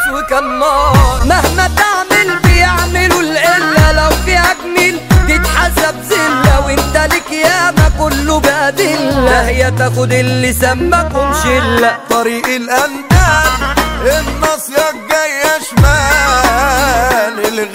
وكان نار مهما تعمل بيعملوا القلة لو فيها جميل تتحسب زلة وانت ليك ياما كله بأدلة هي تاخد اللي سماكم شلة طريق الأندال الناصية الجاية شمال